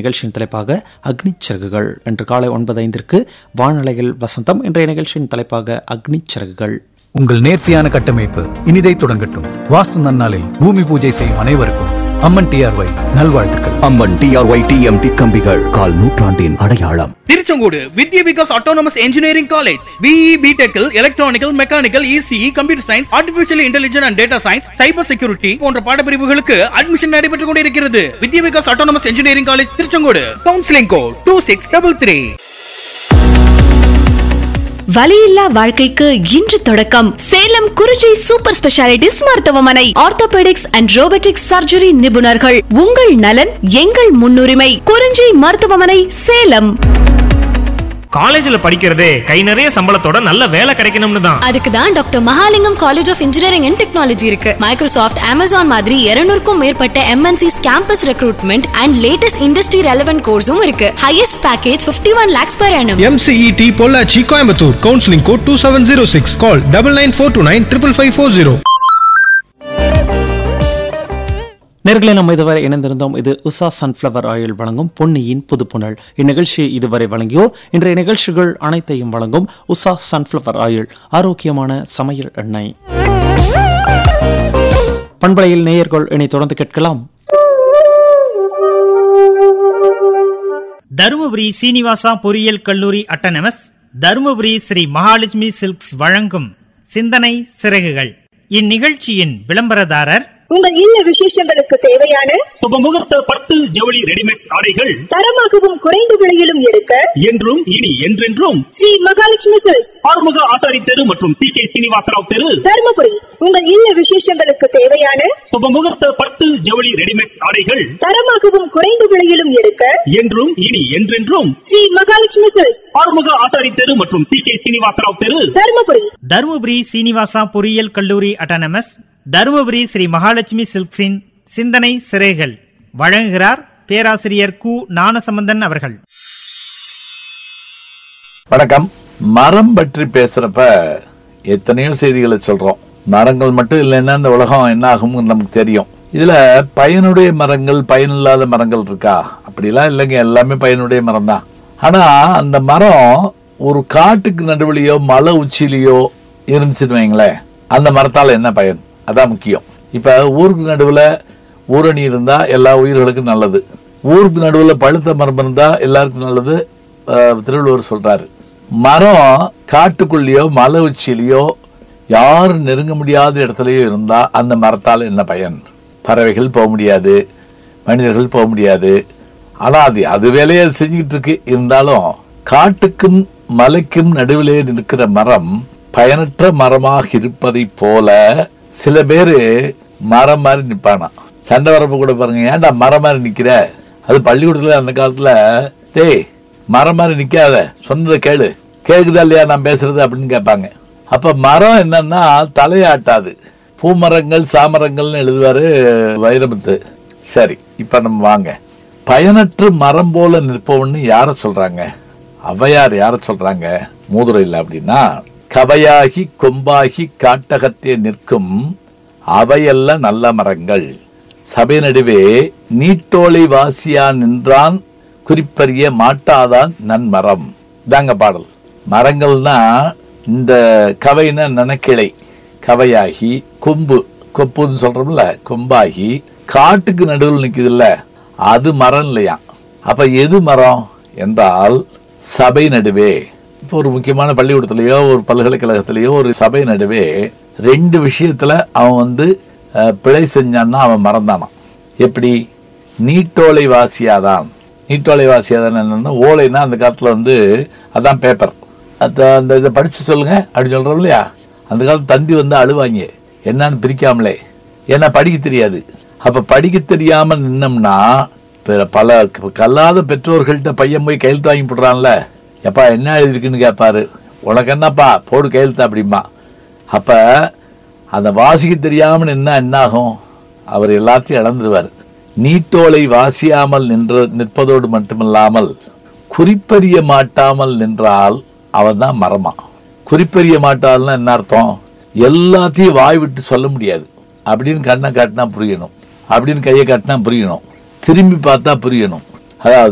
நிகழ்ச்சியின் தலைப்பாக அக்னி சிறகுகள் இன்று காலை ஒன்பது ஐந்திற்கு வானலையில் வசந்தம் இன்றைய நிகழ்ச்சியின் தலைப்பாக அக்னி சிறகுகள் உங்கள் நேர்த்தியான கட்டமைப்பு இனிதை தொடங்கட்டும் வாஸ்து நன்னாளில் பூமி பூஜை செய்யும் அனைவருக்கும் அம்மன் டிஆர்ஒய் நல்வாழ்த்துக்கள் அம்மன் டிஆர்ஒய் டிஎம்டி கம்பிகள் கால் நூற்றாண்டின் அடையாளம் Tiruchengode Vidya Vikas autonomous engineering college B பிடெக்கில் electronical mechanical ECE computer science artificial intelligence and data science cyber security போன்ற பாடப்பிரிவுகளுக்கு அட்மிஷன் நடைபெற்றுக் கொண்டிருக்கிறது Vidya Vikas autonomous engineering college Tiruchengode counselling code two six double three வலியில்லா வாழ்க்கைக்கு இன்று தொடக்கம் சேலம் குறிஞ்சி சூப்பர் ஸ்பெஷாலிட்டிஸ் மருத்துவமனை ஆர்த்தோபெடிக்ஸ் அண்ட் ரோபோட்டிக்ஸ் சர்ஜரி நிபுணர்கள் உங்கள் நலன் எங்கள் முன்னுரிமை குறிஞ்சி மருத்துவமனை சேலம் காலேஜ்ல படிக்கிறதே கை நிறைய சம்பளத்தோட நல்ல வேலை கிடைக்கணும்னு தான் அதுக்கு தான் doctor Mahalingam college of engineering and technology இருக்கு மைக்ரோசாஃப்ட் அமேசான் மாதிரி 200 க்கும் மேற்பட்ட MNCs campus recruitment and latest industry relevant கோர்ஸும் இருக்கு highest package 51 one lakhs per annum MCET Pollachi Coimbatore counselling code two seven zero six call double nine four two nine triple five four zero நேர்களை நம்ம இதுவரை இணைந்திருந்தோம் இது Usha sunflower oil வழங்கும் பொன்னியின் புதுப்புணல் இந்நிகழ்ச்சியை இதுவரை வழங்கியோர் இன்றைய நிகழ்ச்சிகள் அனைத்தையும் வழங்கும் உஷா சன்ஃப்ளவர் ஆயில் ஆரோக்கியமான சமையல் எண்ணெய் பண்பலையில் நேயர்கள் இனி தொடர்ந்து கேட்கலாம் தருமபுரி சீனிவாசா பொறியியல் கல்லூரி அட்டனமஸ் தருமபுரி ஸ்ரீ மகாலட்சுமி சில்க்ஸ் வழங்கும் சிந்தனை சிறகுகள் இந்நிகழ்ச்சியின் விளம்பரதாரர் உங்கள் இல்ல விசேஷங்களுக்கு தேவையான சுபமுகூர்த்த பட்டு ஜவுளி ரெடிமேட் ஆடைகள் தரமாகவும் குறைந்த விலையிலும் எடுக்க என்றும் இனி என்றென்றும் ஸ்ரீ மகாலட்சுமி சில்க்ஸ் ஆறுமுக ஆசாரி தெரு மற்றும் சி கே சீனிவாசராவ் தெரு தருமபுரி உங்கள் இல்ல விசேஷங்களுக்கு தேவையான சுபமுகூர்த்த பட்டு ஜவுளி ரெடிமேட் ஆடைகள் தரமாகவும் குறைந்த விலையிலும் எடுக்க என்றும் இனி என்றென்றும் ஸ்ரீ மகாலட்சுமி சில்க்ஸ் ஆறுமுக ஆசாரி தெரு மற்றும் சி கே சீனிவாசராவ் தெரு தருமபுரி தருமபுரி சீனிவாசா பொறியியல் கல்லூரி அட்டானமஸ் தருமபுரி ஸ்ரீ மகாலட்சுமி சில்க்ஸின் சிந்தனை சிறைகள் வழங்குகிறார் பேராசிரியர் கு ஞானசம்பந்தன் அவர்கள் வணக்கம் மரம் பற்றி பேசுறப்ப எத்தனையோ செய்திகளை சொல்றோம் மரங்கள் மட்டும் இல்லைன்னா இந்த உலகம் என்ன ஆகும்னு நமக்கு தெரியும் இதுல பயனுடைய மரங்கள் பயனில்லாத மரங்கள் இருக்கா அப்படிலாம் இல்லைங்க எல்லாமே பயனுடைய மரம் தான் ஆனா அந்த மரம் ஒரு காட்டுக்கு நடுவுலையோ மலை உச்சியிலையோ இருந்துச்சுன்னு வைங்களேன் அந்த மரத்தால என்ன பயன் அதான் முக்கியம் இப்ப ஊருக்கு நடுவுல ஊரணி இருந்தா எல்லா உயிர்களுக்கும் நல்லது ஊருக்கு நடுவுல பழுத்த மரம் இருந்தா எல்லாருக்கும் நல்லது அஹ், திருவள்ளுவர் சொல்றாரு மரம் காட்டுக்குள்ளேயோ மலை உச்சியிலையோ யாரும் நெருங்க முடியாத இடத்துலயோ இருந்தா அந்த மரத்தால என்ன பயன் பறவைகள் போக முடியாது மனிதர்கள் போக முடியாது ஆனா அது அது வேலையை அது செஞ்சுக்கிட்டு இருக்கு இருந்தாலும் காட்டுக்கும் மலைக்கும் நடுவிலே நிற்கிற மரம் பயனற்ற மரமாக இருப்பதைப் போல சில பேரு மரம் மாதிரி நிப்பானா சண்டை வரப்ப கூட பாருங்க ஏன்டா மரம் மாதிரி நிக்கிற அது பள்ளிக்கூடத்துல அந்த காலத்துல டேய் மரம் மாதிரி நிக்காத சொன்னதை கேளு கேக்குதா இல்லையா நான் பேசுறது அப்படின்னு கேட்பாங்க அப்ப மரம் என்னன்னா தலையாட்டாது பூமரங்கள் சாமரங்கள்னு எழுதுவாரு வைரமுத்து சரி இப்ப நம்ம வாங்க பயனற்ற மரம் போல நிற்பவன்னு யார சொல்றாங்க ஔவையார் யார சொல்றாங்க மூதுரையில் அப்படின்னா கவையாகி கொம்பாகி காட்டகத்தே நிற்கும் அவையல்ல நல்ல மரங்கள் சபை நடுவே நீட்டோலை வாசியா நின்றான் குறிப்பறிய மாட்டாதான் நன்மரம் தாங்க பாடல் மரங்கள்னா இந்த கவைனா நனக்கிளை கவையாகி கொம்பு கொப்புன்னு சொல்றோம்ல கொம்பாகி காட்டுக்கு நடுவில் நிக்குதுல்ல அது மரம் இல்லையா அப்ப எது மரம் என்றால் சபை நடுவே இப்போ ஒரு முக்கியமான பள்ளிக்கூடத்திலேயோ ஒரு பல்கலைக்கழகத்திலேயோ ஒரு சபை நடுவே ரெண்டு விஷயத்துல அவன் வந்து அஹ், பிழை செஞ்சான்னா அவன் மறந்தானான் எப்படி நீட்டோலை வாசியாதான் நீட்டோலை வாசியாதான் என்னன்னா ஓலைன்னா அந்த காலத்துல வந்து அதான் பேப்பர் அந்த அந்த இதை படிச்சு சொல்லுங்க அப்படின்னு சொல்றோம் இல்லையா அந்த காலத்து தந்தி வந்து அழுவாங்க என்னன்னு பிரிக்காமலே ஏன்னா படிக்க தெரியாது அப்ப படிக்க தெரியாம நின்னோம்னா பிற- பல கல்லாத பெற்றோர்கள்ட்ட பையன் போய் கையெழுத்து வாங்கி போடுறான்ல எப்பா என்ன எழுதிருக்குன்னு கேட்பாரு உனக்கு என்னப்பா போடு கையெழுத்து அப்படிமா அப்ப அந்த வாசிக்க தெரியாம நின்னா என்ன ஆகும் அவர் எல்லாத்தையும் இழந்துருவார் நீட்டோலை வாசியாமல் நின்ற நிற்பதோடு மட்டுமில்லாமல் குறிப்பறிய மாட்டாமல் நின்றால் அவன் தான் மரமா குறிப்பறிய மாட்டாள்னா என்ன அர்த்தம் எல்லாத்தையும் வாய் விட்டு சொல்ல முடியாது அப்படின்னு கண்ணை காட்டினா புரியணும் அப்படின்னு கையை காட்டினா புரியணும் திரும்பி பார்த்தா புரியணும் அதாவது